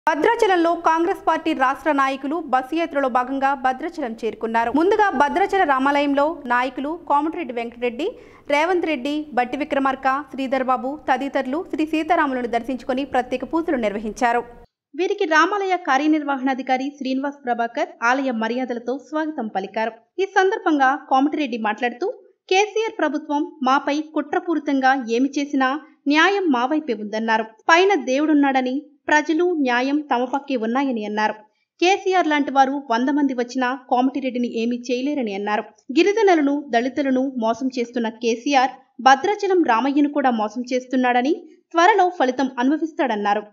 భద్రాచలంలో కాంగ్రెస్ పార్టీ రాష్ట్ర నాయకులు బస్సు యాత్రలో భాగంగా భద్రాచలం చేరుకున్నారు ముందుగా భద్రాచల రామాలయంలో నాయకులు కోమటిరెడ్డి వెంకటరెడ్డి రేవంత్ రెడ్డి బట్టి విక్రమార్క శ్రీధర్ బాబు తదితరులు శ్రీ సీతారాములను దర్శించుకొని ప్రత్యేక పూజలు నిర్వహించారు వీరికి రామాలయ కార్యనిర్వహణాధికారి శ్రీనివాస్ ప్రభాకర్ ఆలయ మర్యాదలతో స్వాగతం పలికారు ఈ సందర్భంగా కోమటిరెడ్డి మాట్లాడుతూ కేసీఆర్ ప్రభుత్వం మాపై కుట్రపూరితంగా ఏమి చేసినా న్యాయం మా వైపే ఉందన్నారు పైన దేవుడున్నాడని ప్రజలు న్యాయం తమ పక్కే ఉన్నాయని అన్నారు కేసీఆర్ లాంటి వారు వంద మంది వచ్చినా కోమటిరెడ్డిని ఏమీ చేయలేరని అన్నారు గిరిజనులను దళితులను మోసం చేస్తున్న కేసీఆర్ భద్రాచలం రామయ్యను కూడా మోసం చేస్తున్నాడని త్వరలో ఫలితం అనుభవిస్తాడన్నారు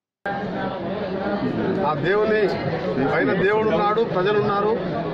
ఆ దేవుని పైన దేవుడు ఉన్నాడు ప్రజలున్నారు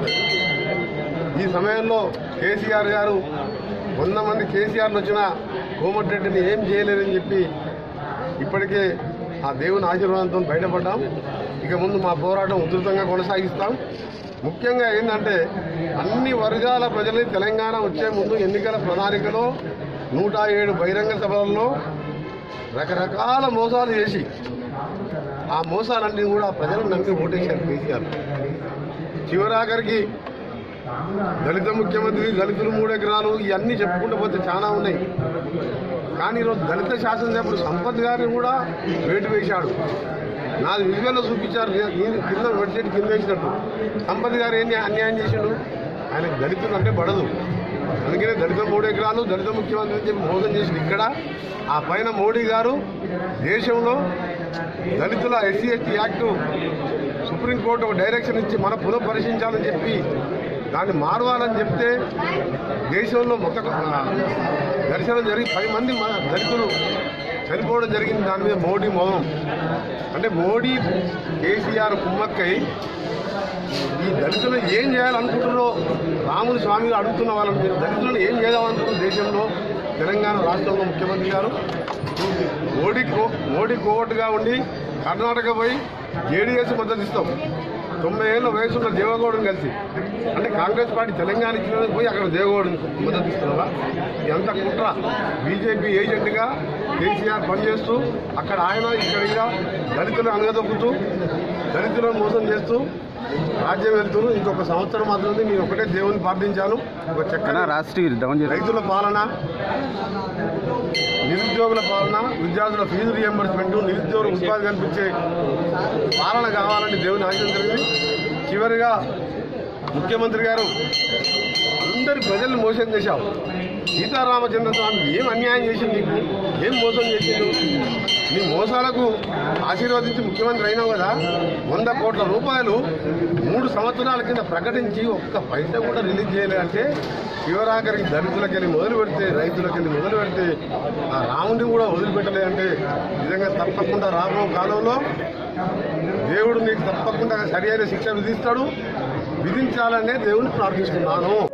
ఈ సమయంలో కేసీఆర్ గారు వంద మంది కేసీఆర్లు వచ్చిన కోమటిరెడ్డిని ఏం చేయలేరని చెప్పి ఇప్పటికే ఆ దేవుని ఆశీర్వాదంతో బయటపడ్డాం ఇక ముందు మా పోరాటం ఉధృతంగా కొనసాగిస్తాం ముఖ్యంగా ఏంటంటే అన్ని వర్గాల ప్రజల్ని తెలంగాణ వచ్చే ముందు ఎన్నికల ప్రణాళికలో నూట ఏడు బహిరంగ సభలలో రకరకాల మోసాలు చేసి ఆ మోసాలన్నీ కూడా ప్రజలు నమ్మి ఓటేశారు కేసీఆర్ చివరాఖరికి దళిత ముఖ్యమంత్రి దళితులు మూడు ఎకరాలు ఇవన్నీ చెప్పుకుంటూ పోతే చాలా ఉన్నాయి కానీ ఈరోజు దళిత శాసనసభ్యుడు సంపత్ గారిని కూడా వేటు వేశాడు నాది విజువల్లో చూపించారు నేను కింద వెబ్సైట్ కింద వేసినట్టు సంపత్ గారు ఏంటి అన్యాయం చేశాడు ఆయన దళితులు అంటే పడదు అందుకనే దళిత మూడు ఎకరాలు దళిత ముఖ్యమంత్రి అని చెప్పి మోసం చేసింది ఇక్కడ ఆ పైన మోడీ గారు దేశంలో దళితుల ఎస్సీ ఎస్టీ యాక్టు సుప్రీంకోర్టు ఒక డైరెక్షన్ ఇచ్చి మన పునః పరిశీలించాలని చెప్పి దాన్ని మారవాలని చెప్తే దేశంలో మొత్తం దర్శనం జరిగి పది మంది మన దళితులు చనిపోవడం జరిగింది దాని మీద మోడీ మౌనం అంటే మోడీ కేసీఆర్ కుమ్మక్కై ఈ దళితులు ఏం చేయాలనుకుంటున్నారో రాముని స్వామిగా అడుగుతున్న వాళ్ళని మీరు దళితులను ఏం చేయాలనుకుంటున్నారు దేశంలో తెలంగాణ రాష్ట్రంలో ముఖ్యమంత్రి గారు మోడీ కో మోడీ కోవట్టుగా ఉండి కర్ణాటక పోయి జేడీఎస్ మద్దతు ఇస్తాం తొంభై ఏళ్ళ వయసున్న దేవగౌడని కలిసి అంటే కాంగ్రెస్ పార్టీ తెలంగాణ ఇచ్చిన పోయి అక్కడ దేవగౌడని మద్దతు ఇస్తున్నావా ఎంత కుట్ర బీజేపీ ఏజెంట్గా కేసీఆర్ పనిచేస్తూ అక్కడ ఆయన ఇక్కడ దళితులను అనగదొక్కుతూ దళితులను మోసం చేస్తూ రాజ్యం వెళ్తూ ఇంకొక సంవత్సరం మాత్రమే నేను ఒకటే దేవుని ప్రార్థించాను ఒక చక్కన రాష్ట్రీయ డౌన్ చేసి రైతుల పాలన నిరుద్యోగుల పాలన విద్యార్థుల ఫీజు రియంబర్స్మెంట్ నిరుద్యోగుల ఉపాధి కల్పించే పాలన కావాలని దేవుని ఆశయం జరిగింది చివరిగా ముఖ్యమంత్రి గారు అందరి ప్రజల్ని మోసం చేశావు సీతారామచంద్ర స్వామి ఏం అన్యాయం చేసింది నీకు ఏం మోసం చేసిండు నీ మోసాలకు ఆశీర్వదించి ముఖ్యమంత్రి అయినావు కదా వంద కోట్ల రూపాయలు మూడు సంవత్సరాల కింద ప్రకటించి ఒక్క పైసా కూడా రిలీజ్ చేయలేదంటే శివరాఖరికి దళితులకి వెళ్ళి మొదలు పెడితే రైతులకి వెళ్ళి మొదలు పెడితే ఆ రాముడిని కూడా వదిలిపెట్టలేదంటే నిజంగా తప్పకుండా రాబో కాలంలో దేవుడు నీకు తప్పకుండా సరి అయిన శిక్ష విధిస్తాడు విధించాలనే దేవుని ప్రార్థిస్తున్నాను